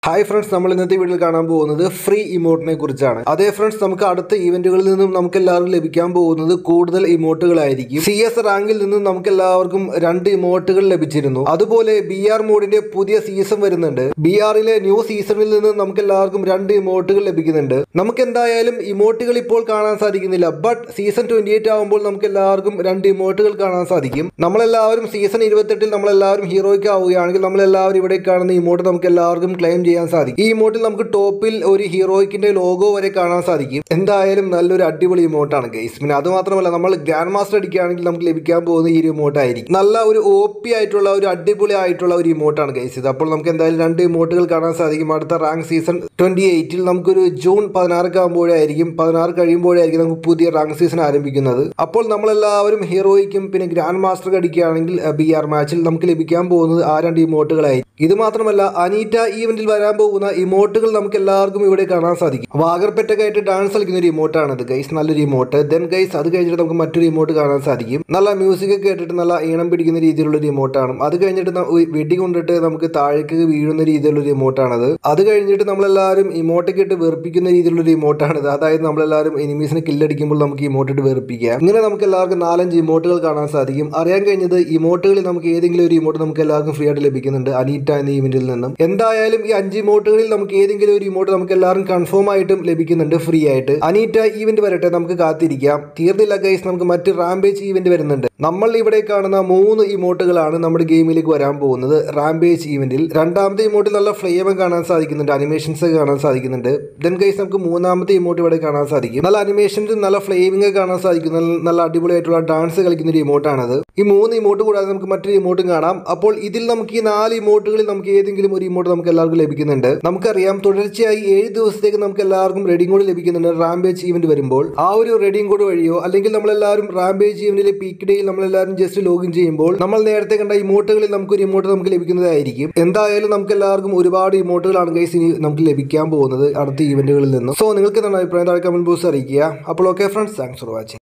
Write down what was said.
hi friends നമ്മൾ ഇന്നത്തെ വീഡിയോയിൽ കാണാൻ പോകുന്നത് ഫ്രീ ഇമോട്ടിനെ കുറിച്ചാണ് അതേ ഫ്രണ്ട്സ് നമുക്ക് അടുത്ത ഇവന്റുകളിൽ നിന്നും നമുക്ക് എല്ലാവർക്കും ലഭിക്കാൻ പോകുന്നത് കൂടുതൽ ഇമോട്ടുകളായിരിക്കും സി എസ് റാങ്കിൽ നിന്നും നമുക്ക് എല്ലാവർക്കും രണ്ട് ഇമോട്ടുകൾ ലഭിച്ചിരുന്നു അതുപോലെ ബി ആർ മോഡിന്റെ പുതിയ സീസൺ വരുന്നുണ്ട് ബി ആറിലെ ന്യൂ സീസണിൽ നിന്ന് നമുക്ക് എല്ലാവർക്കും രണ്ട് ഇമോട്ടുകൾ ലഭിക്കുന്നുണ്ട് നമുക്ക് എന്തായാലും ഇമോട്ടുകൾ ഇപ്പോൾ കാണാൻ സാധിക്കുന്നില്ല ബട്ട് സീസൺ ട്വന്റി എയ്റ്റ് ആകുമ്പോൾ നമുക്ക് എല്ലാവർക്കും രണ്ട് ഇമോട്ടുകൾ കാണാൻ സാധിക്കും നമ്മളെല്ലാവരും സീസൺ ഇരുപത്തെട്ടിൽ നമ്മളെല്ലാവരും ഹീറോയ്ക്ക് ആവുകയാണെങ്കിൽ നമ്മളെല്ലാവരും ഇവിടെ കാണുന്ന ഇമോട്ട് നമുക്ക് എല്ലാവർക്കും ക്ലെയിം ചെയ്യാൻ സാധിക്കും ഈ ഇമോട്ടിൽ നമുക്ക് ടോപ്പിൽ ഒരു ഹീറോയ്ക്കിന്റെ ലോഗോ വരെ കാണാൻ സാധിക്കും എന്തായാലും നല്ലൊരു അടിപൊളി ഇമോട്ടാണ് ഗൈസ് പിന്നെ അത് മാത്രമല്ല നമ്മൾ ഗ്രാൻഡ് മാസ്റ്റർ അടിക്കുകയാണെങ്കിൽ നമുക്ക് ലഭിക്കാൻ പോകുന്ന ഈ ഒരു ഇമോട്ട് ആയിരിക്കും നല്ല ഒരു ഒ പി ആയിട്ടുള്ള ഒരു അടിപൊളി ആയിട്ടുള്ള ഒരു ഇമോട്ടാണ് ഗൈസ് ഇത് അപ്പോൾ നമുക്ക് എന്തായാലും രണ്ട് ഇമോട്ടുകൾ കാണാൻ സാധിക്കും അടുത്ത റാങ്ക് സീസൺ ട്വന്റി എയ്റ്റിൽ നമുക്കൊരു ജൂൺ പതിനാറൊക്കെ ആകുമ്പോഴായിരിക്കും പതിനാറ് കഴിയുമ്പോഴായിരിക്കും നമുക്ക് പുതിയ റാങ്ക് സീസൺ ആരംഭിക്കുന്നത് അപ്പോൾ നമ്മളെല്ലാവരും ഹീറോയ്ക്കും പിന്നെ ഗ്രാൻഡ് മാസ്റ്റർ അടിക്കുകയാണെങ്കിൽ ബി ആർ മാച്ചിൽ നമുക്ക് ലഭിക്കാൻ പോകുന്നത് ആ രണ്ട് ഇമോട്ടുകളായിരിക്കും ഇത് മാത്രമല്ല അനീറ്റ ഈവന്റിൽ വരാൻ പോകുന്ന ഇമോട്ടുകൾ നമുക്ക് എല്ലാവർക്കും ഇവിടെ കാണാൻ സാധിക്കും വാഗർപെറ്റൊക്കെ ആയിട്ട് ഡാൻസ് കളിക്കുന്ന ഒരു ഇമോട്ടാണ് ഇത് ഗൈസ് നല്ലൊരു ഇമോട്ട് ദെൻ ഗൈസ് അത് കഴിഞ്ഞിട്ട് നമുക്ക് മറ്റൊരു ഇമോട്ട് കാണാൻ സാധിക്കും നല്ല മ്യൂസിക് ഒക്കെ കേട്ടിട്ട് നല്ല ഈണം പിടിക്കുന്ന രീതിയിലുള്ള ഒരു ഇമോട്ടാണ് അത് കഴിഞ്ഞിട്ട് ന- ഒരു വെടി കൊണ്ടിട്ട് നമുക്ക് താഴേക്ക് വീഴുന്ന രീതിയിലുള്ള ഒരു ഇമോട്ടാണത് അത് കഴിഞ്ഞിട്ട് നമ്മളെല്ലാവരും ഇമോട്ടൊക്കെ ഇട്ട് വെറുപ്പിക്കുന്ന രീതിയിലുള്ള ഒരു ഇമോട്ടാണിത് അതായത് നമ്മളെല്ലാവരും എനിമീസിനെ കില്ലടിക്കുമ്പോൾ നമുക്ക് ഇമോട്ട് ഇട്ട് വെറുപ്പിക്കാം ഇങ്ങനെ നമുക്ക് എല്ലാവർക്കും നാലഞ്ച് ഇമോട്ടുകൾ കാണാൻ സാധിക്കും അറിയാൻ കഴിഞ്ഞത് ഇമോട്ടുകളിൽ നമുക്ക് ഏതെങ്കിലും ഒരു ഇമോട്ട് നമുക്ക് എല്ലാവർക്കും ഫ്രീ ആയിട്ട് ലഭിക്കുന്നുണ്ട് അനീറ്റ എന്ന ഇവന്റിൽ നിന്നും എന്തായാലും ഈ അഞ്ച് ഇമോട്ടുകളിൽ നമുക്ക് ഏതെങ്കിലും ഒരു ഇമോട്ട് നമുക്ക് എല്ലാവരും കൺഫേം ആയിട്ടും ലഭിക്കുന്നുണ്ട് ഫ്രീ ആയിട്ട് അനീറ്റ ഈവന്റ് വരട്ടെ നമുക്ക് കാത്തിരിക്കാം തീർന്നില്ല ഗൈസ് നമുക്ക് മറ്റ് റാംബേജ് ഈവന്റ് വരുന്നുണ്ട് നമ്മൾ ഇവിടെ കാണുന്ന മൂന്ന് ഇമോട്ടുകളാണ് നമ്മുടെ ഗെയിമിലേക്ക് വരാൻ പോകുന്നത് റാംബേജ് ഈവന്റിൽ രണ്ടാമത്തെ ഇമോട്ടിൽ നല്ല ഫ്ലെയിം കാണാൻ സാധിക്കുന്നുണ്ട് അനിമേഷൻസ് ഒക്കെ കാണാൻ സാധിക്കുന്നുണ്ട് ദെൻ ഗൈസ് നമുക്ക് മൂന്നാമത്തെ ഇമോട്ട് ഇവിടെ കാണാൻ സാധിക്കും നല്ല അനിമേഷനിൽ നല്ല ഫ്ലെയിമിംഗ് കാണാൻ സാധിക്കും നല്ല- നല്ല അടിപൊളിയായിട്ടുള്ള ഡാൻസ് കളിക്കുന്ന ഒരു ഇമോട്ടാണത് ഈ മൂന്ന് ഇമോട്ട് കൂടാതെ നമുക്ക് മറ്റൊരു ഇമോട്ടും കാണാം അപ്പോൾ ഇതിൽ നമുക്ക് ഈ നാല് ഇമോട്ടുകളിൽ നമുക്ക് ഏതെങ്കിലും ഒരു ഇമോട്ട് നമുക്ക് എല്ലാവർക്കും ലഭിക്കുന്നുണ്ട് നമുക്കറിയാം തുടർച്ചയായി ഏഴ് ദിവസത്തേക്ക് നമുക്ക് എല്ലാവർക്കും റെഡിയും കോഡ് ലഭിക്കുന്നുണ്ട് റാംബേജ് ഈവന്റ് വരുമ്പോൾ ആ ഒരു റെഡിയും കോഡ് വഴിയോ അല്ലെങ്കിൽ നമ്മളെല്ലാവരും റാംബേജ് ഈവന്റിലെ പീക്ക് ഡേയിൽ നമ്മളെല്ലാവരും ജസ്റ്റ് ലോഗിൻ ചെയ്യുമ്പോൾ നമ്മൾ നേരത്തെ കണ്ട ഇമോട്ടുകളിൽ നമുക്കൊരു ഇമോട്ട് നമുക്ക് ലഭിക്കുന്നതായിരിക്കും എന്തായാലും നമുക്ക് എല്ലാവർക്കും ഒരുപാട് ഇമോട്ടുകളാണ് ഗൈസ് ഇനി നമുക്ക് ലഭിക്കാൻ പോകുന്നത് അടുത്ത ഈവന്റുകളിൽ നിന്ന് സോ നിങ്ങൾക്ക് എന്താണ് അഭിപ്രായം താഴെ കമന്റ് ബോക്സ് അറിയിക്കുക അപ്പോൾ okay friends thanks for watching